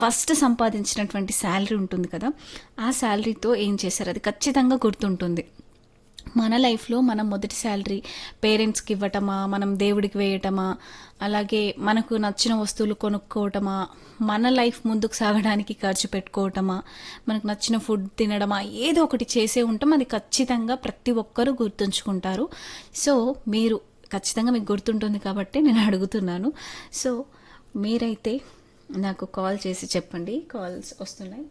First సంపాదించినటువంటి salary ఉంటుంది కదా ఆ శాలరీతో ఏం చేశారు అది ఖచ్చితంగా గుర్తుంటుంది మన లైఫ్లో మనం మొదటి శాలరీ పేరెంట్స్కి ఇవ్వటమా మనం దేవుడికి వేయటమా అలాగే మనకు నచ్చిన వస్తువులు కొనుక్కోవటమా మన లైఫ్ ముందుకు సాగడానికి ఖర్చు పెట్టుకోవటమా మనకు నచ్చిన ఫుడ్ తినడమా ఏదో ఒకటి చేసే ఉంటాం అది ఖచ్చితంగా ప్రతి ఒక్కరూ గుర్తుంచుకుంటారు సో మీరు ఖచ్చితంగా మీకు గుర్తుంటుంది కాబట్టి నేను అడుగుతున్నాను సో మీరైతే నాకు కాల్ చేసి చెప్పండి కాల్స్ వస్తున్నాయి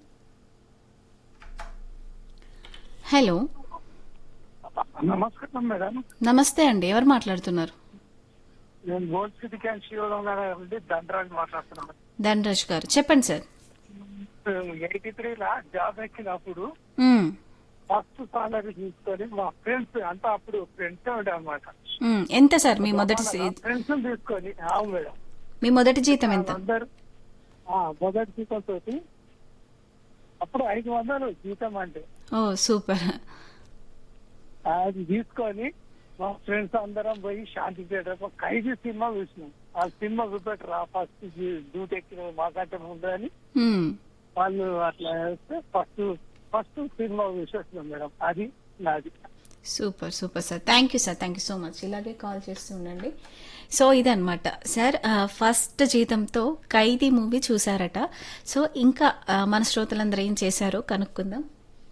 హలో నమస్కారం మేడం నమస్తే అండి ఎవరు మాట్లాడుతున్నారు నేను గోల్డ్ సిటీ క్యాన్ శివరాం గారు నుండి దండరాజు మాట్లాడుతున్నాను ధనరాజ్ గారు చెప్పండి సార్ ఎయిటీ త్రీ లా జాబ్ ఎక్కినప్పుడు మ్మ్. ఫస్ట్ సాలరీ తీసుకొని మా ఫ్రెండ్స్ అంతా అప్పుడు ఫ్రెండ్స్ ఉండే అనమాట మ్మ్. ఎంత సార్ మీ మొదటి సీ- ఫ్రెండ్స్ తీసుకొని అవును మేడం మీ మొదటి జీతం ఎంత అందరు ఆ, మొదటి జీతం తోటి అప్పుడు ఐదు వందలు జీతం అంటే ఓ సూపర్ అది తీసుకొని మా ఫ్రెండ్స్ అందరం పోయి శాంతి థియేటర్ ఖైదీ సినిమా చూసినాం ఆ సినిమా చూపెట్టరా ఫస్ట్ డ్యూటీ ఎక్కిన మాకంటే ముందు అని మ్మ్. వాళ్ళు అట్లా వేస్తే ఫస్ట్ ఫస్ట్ సినిమా చూసేస్తున్నాం మేడం అది నాది super super sir thank you sir thank you so much ఇలాగే కాల్ చేస్తూ ఉండండి సో ఇదనమాట సార్ ఆ, ఫస్ట్ జీతంతో ఖైదీ మూవీ చూసారట సో ఇంకా ఆ, మన శ్రోతలందరూ ఏం చేశారో కనుక్కుందాం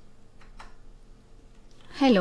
hello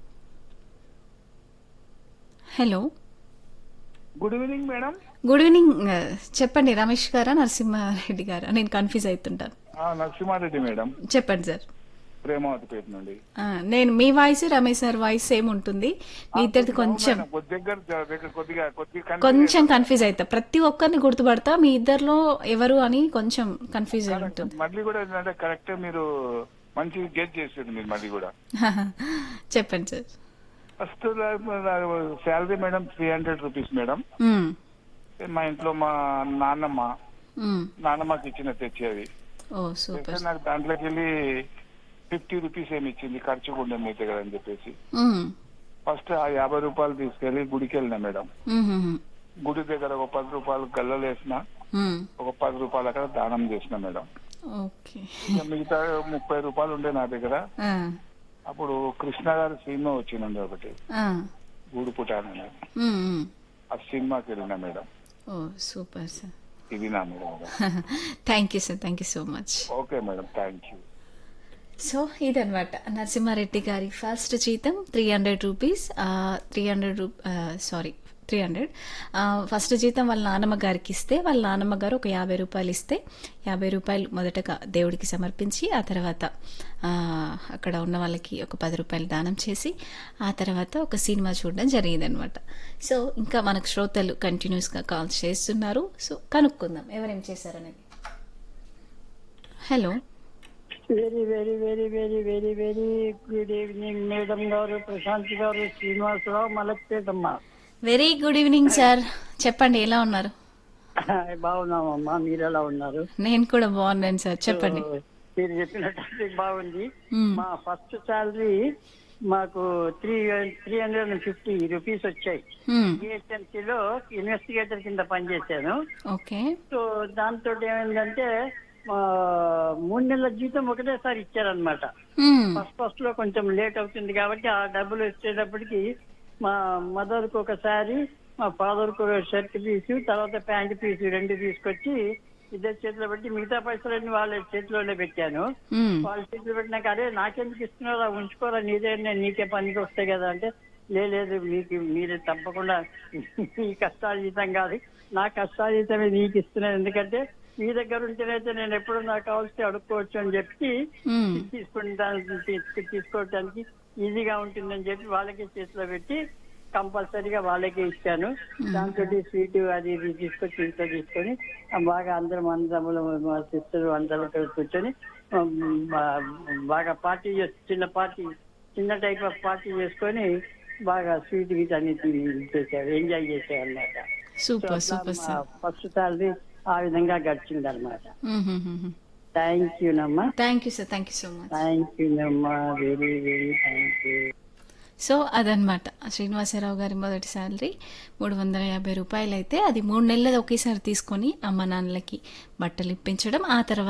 hello good evening madam good evening ఆ, చెప్పండి రమేష్ గారా నరసింహారెడ్డి గారా నేను కన్ఫ్యూజ్ అవుతుంటాను నరసింహారెడ్డి మేడం చెప్పండి సార్ ప్రేమావతిపేట నుండి ఆ, నేను మీ voice Ramesh sir voice same ఉంటుంది మీ ఇద్దరిది కొంచెం కొద్ది దగ్గర దగ్గర కొద్దిగా కొద్దిగా కొంచెం కన్ఫ్యూజ్ అవుతా ప్రతి ఒక్కరిని గుర్తుపడతా మీ ఇద్దరిలో ఎవరు అని కొంచెం కన్ఫ్యూజ్ అయి ఉంటుంది మళ్ళీ కూడా ఏంటంటే కరెక్ట్ మీరు మంచి గెట్ చేసారు మీరు మళ్ళీ కూడా చెప్పండి sir first salary madam three hundred rupees madam మ్మ్. మా ఇంట్లో మా నాన్నమ్మ మ్మ్. నాన్నమ్మకి ఇచ్చిన తెచ్చేది ఓ సూపర్ అయితే నాకు దాంట్లోకి వెళ్ళి ఫిఫ్టీ రూపీస్ ఏమి ఇచ్చింది ఖర్చు ఉండే మీ దగ్గర అని చెప్పేసి మ్మ్. ఫస్ట్ ఆ యాభై రూపాయలు తీసుకెళ్లి గుడికి వెళ్ళిన మేడం మ్మ్, మ్మ్, గుడి దగ్గర ఒక పది రూపాయలు గల్లలు వేసిన మ్మ్. ఒక పది రూపాయలు అక్కడ దానం చేసిన మేడం ఓకే ఇక మిగతా ముప్పై రూపాయలు ఉండే నా దగ్గర ఆ, అప్పుడు కృష్ణ గారి సినిమా వచ్చిందండి ఒకటి ఆ. గూడుపుటానని మ్మ్, మ్మ్. ఆ సినిమాకి వెళ్ళిన మేడం ఓ సూపర్ సార్ ఇది నా madam thank you sir thank you so much okay madam thank you so ఇదనమాట నరసింహారెడ్డి గారి ఫస్ట్ జీతం three hundred rupees three hundred రూ సారీ త్రీ హండ్రెడ్ ఫస్ట్ జీతం వాళ్ళ నాన్నమ్మ గారికి ఇస్తే వాళ్ళ నాన్నమ్మ గారు ఒక యాభై రూపాయలు ఇస్తే యాభై రూపాయలు మొదటగా దేవుడికి సమర్పించి ఆ తర్వాత ఆ, అక్కడ ఉన్న వాళ్ళకి ఒక పది రూపాయలు దానం చేసి ఆ తర్వాత ఒక సినిమా చూడడం జరిగిందనమాట సో ఇంకా మనకు శ్రోతలు కంటిన్యూస్గా కాల్ చేస్తున్నారు సో కనుక్కుందాం ఎవరేం చేశారనేది hello very very very very very very good evening madam గారు ప్రశాంత్ గారు శ్రీనివాసరావు మలక్పేటమ్మ వెరీ గుడ్ ఈవినింగ్ సార్ చెప్పండి ఎలా ఉన్నారు బాగున్నామమ్మా మీరు ఎలా ఉన్నారు నేను కూడా బాగున్నాను సార్ చెప్పండి సో, మీరు చెప్పిన టాపిక్ బాగుంది మ్మ్. మా ఫస్ట్ శాలరీ మాకు three three hundred and fifty rupees వచ్చాయి మ్మ్. లో ఇన్వెస్టిగేటర్ కింద పనిచేశాను ఓకే సో దాంతో ఏమైందంటే మా మూడు నెలల జీతం ఒకటేసారి ఇచ్చారనమాట మ్మ్. ఫస్ట్ ఫస్ట్ లో కొంచెం లేట్ అవుతుంది కాబట్టి ఆ డబ్బులు వచ్చేటప్పటికి మా మదర్ కు ఒకసారి మా ఫాదర్ కు షర్ట్ పీసు తర్వాత ప్యాంట్ పీసు రెండు తీసుకొచ్చి ఇద్దరు చేతిలో పెట్టి మిగతా పైసలన్నీ వాళ్ళ చేతిలోనే పెట్టాను మ్మ్. వాళ్ళ చేతిలో పెట్టినాక అరే నాకెందుకు ఇస్తున్నారా ఉంచుకోరా నీదే నేను నీకే పనికి వస్తాయి కదా అంటే "లే, లేదు మీకు మీరే తప్పకుండా మీ కష్టార్జితం కాదు నా కష్టార్జితమే నీకు ఇస్తున్నాను ఎందుకంటే మీ దగ్గర ఉంటేనైతే నేను ఎప్పుడు నాకు కావాల్సి అడుక్కోవచ్చు అని చెప్పి మ్మ్. తీసుకుంటానికి తీసుకు- తీసుకోవడానికి ఈజీగా ఉంటుందని చెప్పి వాళ్ళకి చేతిలో పెట్టి కంపల్సరీగా వాళ్ళకే ఇచ్చాను దాంతో స్వీట్ అది ఇది తీసుకొచ్చి ఇంట్లో తీసుకొని ఆ బాగా అందరం అందరములు మా సిస్టర్ అందరూ కలిసి కూర్చొని ఆ, బా- బాగా పార్టీ చేసి చిన్న పార్టీ చిన్న టైప్ ఆఫ్ పార్టీ చేసుకొని బాగా స్వీట్ గీట్ అన్ని చేశారు ఎంజాయ్ చేశారు అనమాట super super sir first salary ఆ విధంగా గడిచింది అనమాట థ్యాంక్ యూ నమ్మా thank you sir thank you so much thank you నమ్మా very very thank you so అదనమాట శ్రీనివాసరావు గారి మొదటి శాలరీ మూడు వందల యాభై రూపాయలు అయితే అది మూడు నెలలు ఒకేసారి తీసుకొని అమ్మ నాన్నలకి బట్టలు ఇప్పించడం ఆ తర్వాత